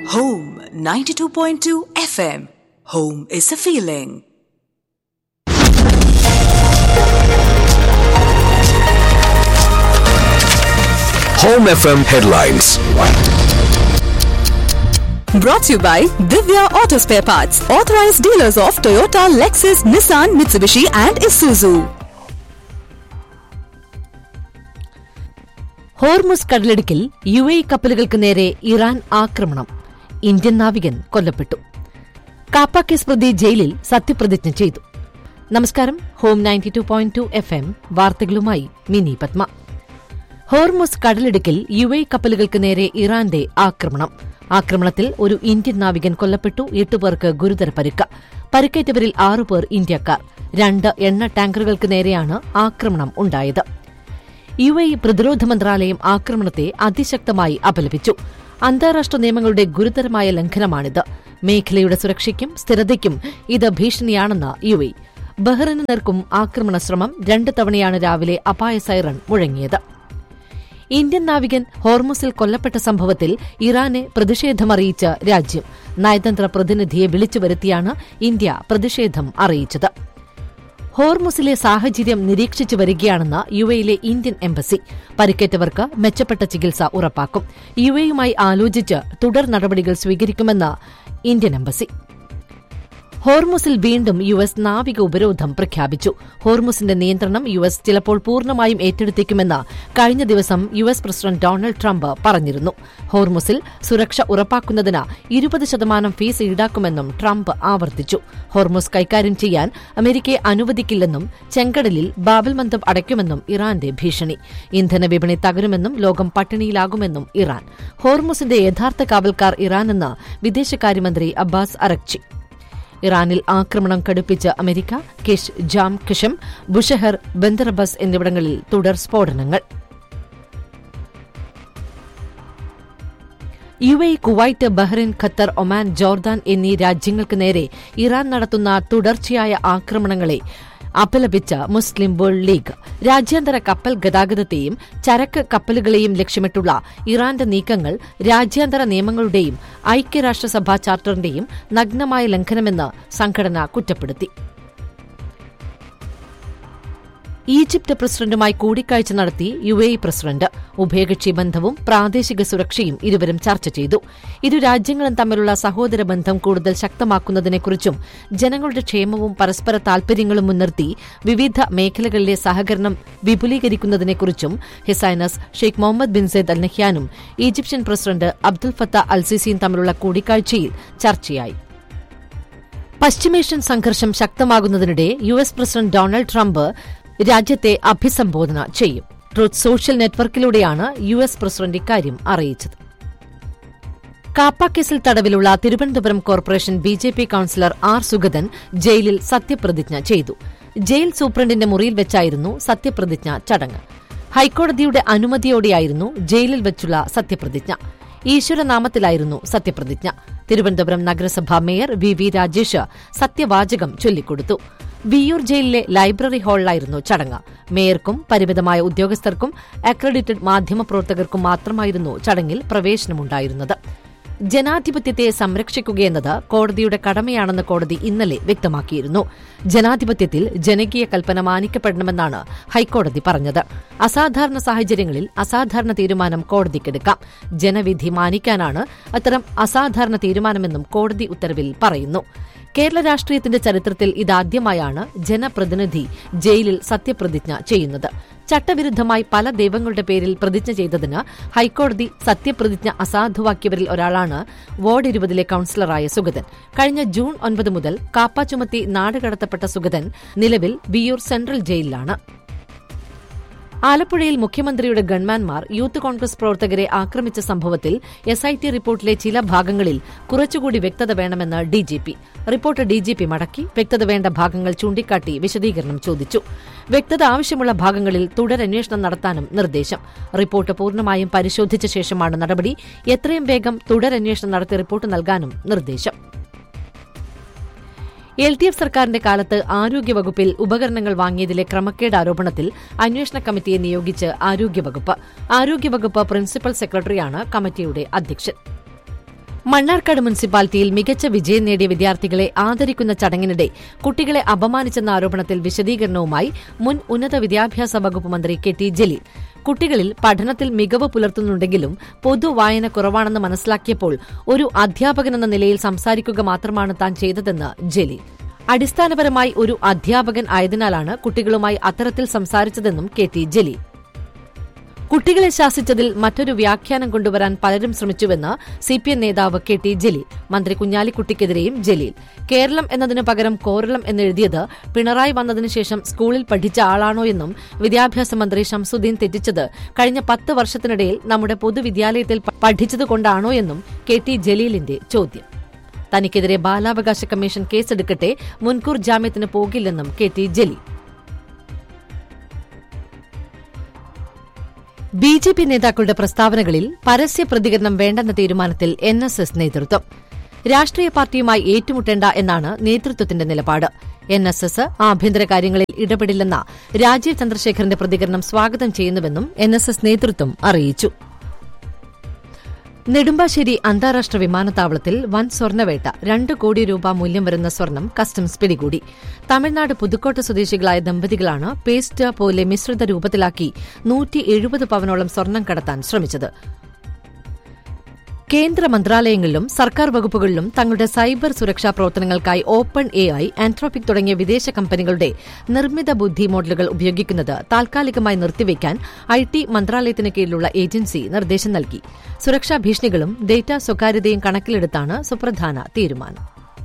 Home 92.2 FM. Home is a feeling. Home FM headlines. Brought to you by Divya Auto Spare Parts, authorized dealers of Toyota, Lexus, Nissan, Mitsubishi, and Isuzu. Hormuz കടലിടുക്കിൽ U A കപ്പലുകൾക്ക് നേരെ Iran ആക്രമണം Indian നാവികൻ കൊല്ലപ്പെട്ടു KAAPA case പ്രതി ജയിലിൽ സത്യപ്രതിജ്ഞ ചെയ്തു നമസ്കാരം home ninety two point two F M വാർത്തകളുമായി മിനി പത്മ ഹോർമുസ് കടലിടുക്കിൽ യു എ കപ്പലുകൾക്ക് നേരെ ഇറാന്റെ ആക്രമണം ആക്രമണത്തിൽ ഒരു ഇന്ത്യൻ നാവികൻ കൊല്ലപ്പെട്ടു എട്ടുപേർക്ക് ഗുരുതര പരിക്ക് പരിക്കേറ്റവരിൽ ആറുപേർ ഇന്ത്യക്കാർ രണ്ട് എണ്ണ ടാങ്കറുകൾക്ക് നേരെയാണ് ആക്രമണം ഉണ്ടായത് യു എ പ്രതിരോധ മന്ത്രാലയം ആക്രമണത്തെ അതിശക്തമായി അപലപിച്ചു അന്താരാഷ്ട്ര നിയമങ്ങളുടെ ഗുരുതരമായ ലംഘനമാണിത് മേഖലയുടെ സുരക്ഷയ്ക്കും സ്ഥിരതയ്ക്കും ഇത് ഭീഷണിയാണെന്ന് യു എ ബഹ്റിന് നേർക്കും ആക്രമണ ശ്രമം രണ്ട് തവണയാണ് രാവിലെ അപായ സൈറൺ മുഴങ്ങിയത് ഇന്ത്യൻ നാവികൻ ഹോർമുസിൽ കൊല്ലപ്പെട്ട സംഭവത്തിൽ ഇറാനെ പ്രതിഷേധമറിയിച്ച രാജ്യം നയതന്ത്ര പ്രതിനിധിയെ വിളിച്ചു വരുത്തിയാണ് ഇന്ത്യ പ്രതിഷേധം അറിയിച്ചത് ഹോർമുസിലെ സാഹചര്യം നിരീക്ഷിച്ചു വരികയാണെന്ന് യു എയിലെ ഇന്ത്യൻ എംബസി പരിക്കേറ്റവർക്ക് മെച്ചപ്പെട്ട ചികിത്സ ഉറപ്പാക്കും യു എയുമായി ആലോചിച്ച് തുടർ നടപടികൾ സ്വീകരിക്കുമെന്ന് ഇന്ത്യൻ എംബസി ഹോർമുസിൽ വീണ്ടും യു എസ് നാവിക ഉപരോധം പ്രഖ്യാപിച്ചു ഹോർമുസിന്റെ നിയന്ത്രണം യു എസ് ചിലപ്പോൾ പൂർണ്ണമായും ഏറ്റെടുത്തേക്കുമെന്ന് കഴിഞ്ഞ ദിവസം U S president Donald Trump പറഞ്ഞിരുന്നു ഹോർമുസിൽ സുരക്ഷ ഉറപ്പാക്കുന്നതിന് ഇരുപത് ശതമാനം ഫീസ് ഈടാക്കുമെന്നും ട്രംപ് ആവർത്തിച്ചു ഹോർമുസ് കൈകാര്യം ചെയ്യാൻ അമേരിക്കയെ അനുവദിക്കില്ലെന്നും ചെങ്കടലിൽ ബാബൽ മന്ദം അടയ്ക്കുമെന്നും ഇറാന്റെ ഭീഷണി ഇന്ധന വിപണി തകരുമെന്നും ലോകം പട്ടിണിയിലാകുമെന്നും ഇറാൻ ഹോർമുസിന്റെ യഥാർത്ഥ കാവൽക്കാർ ഇറാനെന്ന് വിദേശകാര്യമന്ത്രി അബ്ബാസ് അറക്ചി ഇറാനിൽ ആക്രമണം കടുപ്പിച്ച് അമേരിക്ക കിഷ് ജാം കിഷം ബുഷഹർ ബന്ദറബസ് എന്നിവിടങ്ങളിൽ തുടർ സ്ഫോടനങ്ങൾ U A Kuwait Bahrain Qatar Oman Jordan എന്നീ രാജ്യങ്ങൾക്ക് നേരെ ഇറാൻ നടത്തുന്ന തുടർച്ചയായ ആക്രമണങ്ങളെ അപലപിച്ച മുസ്ലിം വേൾഡ് ലീഗ് രാജ്യാന്തര കപ്പൽ ഗതാഗതത്തെയും ചരക്ക് കപ്പലുകളെയും ലക്ഷ്യമിട്ടുള്ള ഇറാന്റെ നീക്കങ്ങൾ രാജ്യാന്തര നിയമങ്ങളുടെയും ഐക്യരാഷ്ട്രസഭാ ചാർട്ടറിന്റെയും നഗ്നമായ ലംഘനമെന്ന് സംഘടന കുറ്റപ്പെടുത്തി ഈജിപ്ത് പ്രസിഡന്റുമായി കൂടിക്കാഴ്ച നടത്തി യു എ പ്രസിഡന്റ് ഉഭയകക്ഷി ബന്ധവും പ്രാദേശിക സുരക്ഷയും ഇരുവരും ചർച്ച ചെയ്തു ഇരു രാജ്യങ്ങളും തമ്മിലുള്ള സഹോദര ബന്ധം കൂടുതൽ ശക്തമാക്കുന്നതിനെക്കുറിച്ചും ജനങ്ങളുടെ ക്ഷേമവും പരസ്പര താൽപര്യങ്ങളും മുൻനിർത്തി വിവിധ മേഖലകളിലെ സഹകരണം വിപുലീകരിക്കുന്നതിനെക്കുറിച്ചും his highness Sheikh Mohammed bin Zayed al നഹ്യാനും Egyptian president Abdel Fattah al സിസിയും തമ്മിലുള്ള കൂടിക്കാഴ്ചയിൽ ചർച്ചയായി പശ്ചിമേഷ്യൻ സംഘർഷം ശക്തമാകുന്നതിനിടെ U S president Donald Trump രാജ്യത്തെ അഭിസംബോധന ചെയ്യും ട്രൂത്ത് സോഷ്യൽ നെറ്റ്വർക്കിലൂടെയാണ് യു എസ് പ്രസിഡന്റ് ഇക്കാര്യം അറിയിച്ചത് കാപ്പ കേസിൽ തടവിലുള്ള Thiruvananthapuram corporation B J P councillor R Sugathan ജയിലിൽ സത്യപ്രതിജ്ഞ ചെയ്തു ജയിൽ സൂപ്രണ്ടിന്റെ മുറിയിൽ വെച്ചായിരുന്നു സത്യപ്രതിജ്ഞ ചടങ്ങ് ഹൈക്കോടതിയുടെ അനുമതിയോടെയായിരുന്നു ജയിലിൽ വെച്ചുള്ള സത്യപ്രതിജ്ഞ ഈശ്വരനാമത്തിലായിരുന്നു സത്യപ്രതിജ്ഞ തിരുവനന്തപുരം നഗരസഭാ മേയർ വി വി രാജേഷ് സത്യവാചകം ചൊല്ലിക്കൊടുത്തു വിയൂർ ജയിലിലെ ലൈബ്രറി ഹാളിലായിരുന്നു ചടങ്ങ് മേയർക്കും പരിമിതമായ ഉദ്യോഗസ്ഥർക്കും അക്രഡിറ്റഡ് മാധ്യമപ്രവർത്തകർക്കും മാത്രമായിരുന്നു ചടങ്ങിൽ പ്രവേശനമുണ്ടായിരുന്നത് ജനാധിപത്യത്തെ സംരക്ഷിക്കുകയെന്നത് കോടതിയുടെ കടമയാണെന്ന് കോടതി ഇന്നലെ വ്യക്തമാക്കിയിരുന്നു ജനാധിപത്യത്തിൽ ജനകീയ കൽപ്പന മാനിക്കപ്പെടണമെന്നാണ് ഹൈക്കോടതി പറഞ്ഞത് അസാധാരണ സാഹചര്യങ്ങളിൽ അസാധാരണ തീരുമാനം കോടതിക്കെടുക്കാം ജനവിധി മാനിക്കാനാണ് അത്തരം അസാധാരണ തീരുമാനമെന്നും കോടതി ഉത്തരവിൽ പറയുന്നു കേരള രാഷ്ട്രീയത്തിന്റെ ചരിത്രത്തിൽ ഇതാദ്യമായാണ് ജനപ്രതിനിധി ജയിലിൽ സത്യപ്രതിജ്ഞ ചെയ്യുന്നത് ചട്ടവിരുദ്ധമായി പല ദൈവങ്ങളുടെ പേരിൽ പ്രതിജ്ഞ ചെയ്തതിന് ഹൈക്കോടതി സത്യപ്രതിജ്ഞ അസാധുവാക്കിയവരിൽ ഒരാളാണ് വാർഡ് ഇരുപതിലെ കൌൺസിലറായ സുഗതൻ കഴിഞ്ഞ ജൂൺ ഒൻപത് മുതൽ കാപ്പ ചുമത്തി നാടുകടത്തപ്പെട്ട സുഗതൻ നിലവിൽ വിയൂർ സെൻട്രൽ ജയിലിലാണ് ആലപ്പുഴയിൽ മുഖ്യമന്ത്രിയുടെ ഗൺമാൻമാർ യൂത്ത് കോൺഗ്രസ് പ്രവർത്തകരെ ആക്രമിച്ച സംഭവത്തിൽ എസ്ഐടി റിപ്പോർട്ടിലെ ചില ഭാഗങ്ങളിൽ കുറച്ചുകൂടി വ്യക്തത വേണമെന്ന് ഡിജിപി റിപ്പോർട്ട് ഡിജിപി മടക്കി വ്യക്തത വേണ്ട ഭാഗങ്ങൾ ചൂണ്ടിക്കാട്ടി വിശദീകരണം ചോദിച്ചു വ്യക്തത ആവശ്യമുള്ള ഭാഗങ്ങളിൽ തുടരന്വേഷണം നടത്താനും നിർദ്ദേശം റിപ്പോർട്ട് പൂർണ്ണമായും പരിശോധിച്ച ശേഷമാണ് നടപടി എത്രയും വേഗം തുടരന്വേഷണം നടത്തി റിപ്പോർട്ട് നൽകാനും നിർദ്ദേശം എൽ ഡി എഫ് സർക്കാരിന്റെ കാലത്ത് ആരോഗ്യവകുപ്പിൽ ഉപകരണങ്ങൾ വാങ്ങിയതിലെ ക്രമക്കേട് ആരോപണത്തിൽ അന്വേഷണ കമ്മിറ്റിയെ നിയോഗിച്ച് ആരോഗ്യവകുപ്പ് ആരോഗ്യവകുപ്പ് പ്രിൻസിപ്പൽ സെക്രട്ടറിയാണ് കമ്മിറ്റിയുടെ അധ്യക്ഷൻ മണ്ണാർക്കാട് മുനിസിപ്പാലിറ്റിയിൽ മികച്ച വിജയം നേടിയ വിദ്യാർത്ഥികളെ ആദരിക്കുന്ന ചടങ്ങിനിടെ കുട്ടികളെ അപമാനിച്ചെന്ന ആരോപണത്തിൽ വിശദീകരണവുമായി മുൻ ഉന്നത വിദ്യാഭ്യാസ വകുപ്പ് മന്ത്രി കെ ടി ജലീൽ കുട്ടികളിൽ പഠനത്തിൽ മികവ് പുലർത്തുന്നുണ്ടെങ്കിലും പൊതുവായന കുറവാണെന്ന് മനസ്സിലാക്കിയപ്പോൾ ഒരു അധ്യാപകനെന്ന നിലയിൽ സംസാരിക്കുക മാത്രമാണ് താൻ ചെയ്തതെന്ന് ജലീൽ അടിസ്ഥാനപരമായി ഒരു അധ്യാപകൻ ആയതിനാലാണ് കുട്ടികളുമായി അത്തരത്തിൽ സംസാരിച്ചതെന്നും കെ ടി ജലീൽ കുട്ടികളെ ശാസിച്ചതിൽ മറ്റൊരു വ്യാഖ്യാനം കൊണ്ടുവരാൻ പലരും ശ്രമിച്ചുവെന്ന് സിപിഎം നേതാവ് കെ ടി ജലീൽ മന്ത്രി കുഞ്ഞാലിക്കുട്ടിക്കെതിരെയും ജലീൽ കേരളം എന്നതിനു പകരം കോരളം എന്നെഴുതിയത് പിണറായി വന്നതിനു ശേഷം സ്കൂളിൽ പഠിച്ച ആളാണോ എന്നും വിദ്യാഭ്യാസ മന്ത്രി ഷംസുദ്ദീൻ തെറ്റിച്ചത് കഴിഞ്ഞ പത്ത് വർഷത്തിനിടയിൽ നമ്മുടെ പൊതുവിദ്യാലയത്തിൽ പഠിച്ചതുകൊണ്ടാണോ എന്നും കെ ടി ജലീലിന്റെ ചോദ്യം തനിക്കെതിരെ ബാലാവകാശ കമ്മീഷൻ കേസെടുക്കട്ടെ മുൻകൂർ ജാമ്യത്തിന് പോകില്ലെന്നും K T Jaleel B J P നേതാക്കളുടെ പ്രസ്താവനകളിൽ പരസ്യ പ്രതികരണം വേണ്ടെന്ന തീരുമാനത്തിൽ എൻ എസ് എസ് നേതൃത്വം രാഷ്ട്രീയ പാർട്ടിയുമായി ഏറ്റുമുട്ടേണ്ട എന്നാണ് നേതൃത്വത്തിന്റെ നിലപാട് എൻ എസ് എസ് ആഭ്യന്തര കാര്യങ്ങളിൽ ഇടപെടില്ലെന്ന രാജീവ് ചന്ദ്രശേഖറിന്റെ പ്രതികരണം സ്വാഗതം ചെയ്യുന്നുവെന്നും എൻ എസ് എസ് നേതൃത്വം അറിയിച്ചു നെടുമ്പാശ്ശേരി അന്താരാഷ്ട്ര വിമാനത്താവളത്തിൽ വൻ സ്വർണ്ണവേട്ട രണ്ട് കോടി രൂപ മൂല്യം വരുന്ന സ്വർണം കസ്റ്റംസ് പിടികൂടി തമിഴ്നാട് പുതുക്കോട്ട സ്വദേശികളായ ദമ്പതികളാണ് പേസ്റ്റ് പോലെ മിശ്രിത രൂപത്തിലാക്കി നൂറ്റി എഴുപത് പവനോളം സ്വർണം കടത്താൻ ശ്രമിച്ചത് കേന്ദ്ര മന്ത്രാലയങ്ങളിലും സർക്കാർ വകുപ്പുകളിലും തങ്ങളുടെ സൈബർ സുരക്ഷാ പ്രവർത്തനങ്ങൾക്കായി ഓപ്പൺ എ ഐ ആൻട്രോപിക് തുടങ്ങിയ വിദേശ കമ്പനികളുടെ നിർമ്മിത ബുദ്ധി മോഡലുകൾ ഉപയോഗിക്കുന്നത് താൽക്കാലികമായി നിർത്തിവെക്കാൻ ഐ ടി മന്ത്രാലയത്തിന് കീഴിലുള്ള ഏജൻസി നിർദ്ദേശം നൽകി സുരക്ഷാ ഭീഷണികളും ഡേറ്റ സ്വകാര്യതയും കണക്കിലെടുത്താണ് സുപ്രധാന തീരുമാനം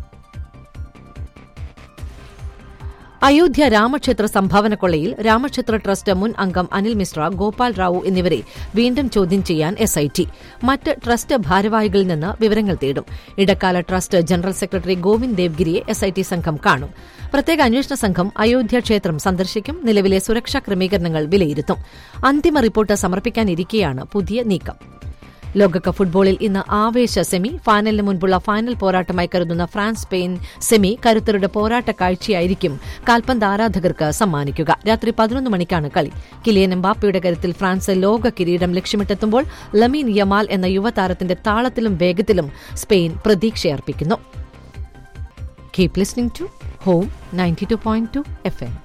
അയോധ്യ രാമക്ഷേത്ര സംഭാവന കൊള്ളയിൽ രാമക്ഷേത്ര ട്രസ്റ്റ് മുൻ അംഗം അനിൽ മിശ്ര ഗോപാൽ റാവു എന്നിവരെ വീണ്ടും ചോദ്യം ചെയ്യാൻ എസ്ഐടി മറ്റ് ട്രസ്റ്റ് ഭാരവാഹികളിൽ നിന്ന് വിവരങ്ങൾ തേടും ഇടക്കാല ട്രസ്റ്റ് ജനറൽ സെക്രട്ടറി ഗോവിന്ദ് ദേവ്ഗിരിയെ എസ്ഐടി സംഘം കാണും പ്രത്യേക അന്വേഷണ സംഘം അയോധ്യ ക്ഷേത്രം സന്ദർശിക്കും നിലവിലെ സുരക്ഷാ ക്രമീകരണങ്ങൾ വിലയിരുത്തും അന്തിമ റിപ്പോർട്ട് സമർപ്പിക്കാനിരിക്കെയാണ് പുതിയ നീക്കം ലോകകപ്പ് ഫുട്ബോളിൽ ഇന്ന് ആവേശ സെമി ഫൈനലിന് മുൻപുള്ള ഫൈനൽ പോരാട്ടമായി കരുതുന്ന ഫ്രാൻസ് സ്പെയിൻ സെമി കരുത്തരുടെ പോരാട്ട കാഴ്ചയായിരിക്കും കാൽപന്ത് ആരാധകർക്ക് സമ്മാനിക്കുക രാത്രി പതിനൊന്ന് മണിക്കാണ് കളി കിലിയൻ എംബാപ്പയുടെ കരുത്തിൽ ഫ്രാൻസ് ലോക കിരീടം ലക്ഷ്യമിട്ടെത്തുമ്പോൾ ലമീൻ യമാൽ എന്ന യുവതാരത്തിന്റെ താളത്തിലും വേഗത്തിലും സ്പെയിൻ പ്രതീക്ഷയർപ്പിക്കുന്നു keep listening to home ninety two point two F M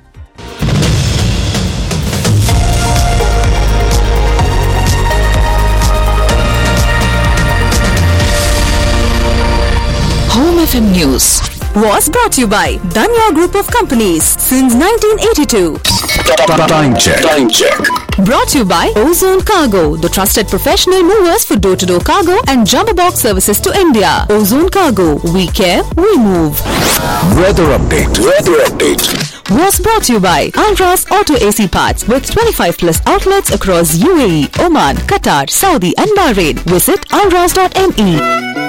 Home FM News was brought to you by Danya Group of Companies since 1982. Time check. Time check. Brought to you by Ozone Cargo, the trusted professional movers for door-to-door cargo and jumbo box services to India. Ozone Cargo, we care, we move. Weather update. Weather update. Was brought to you by Alras Auto AC Parts with 25 plus outlets across UAE, Oman, Qatar, Saudi and Bahrain. Visit alras.me.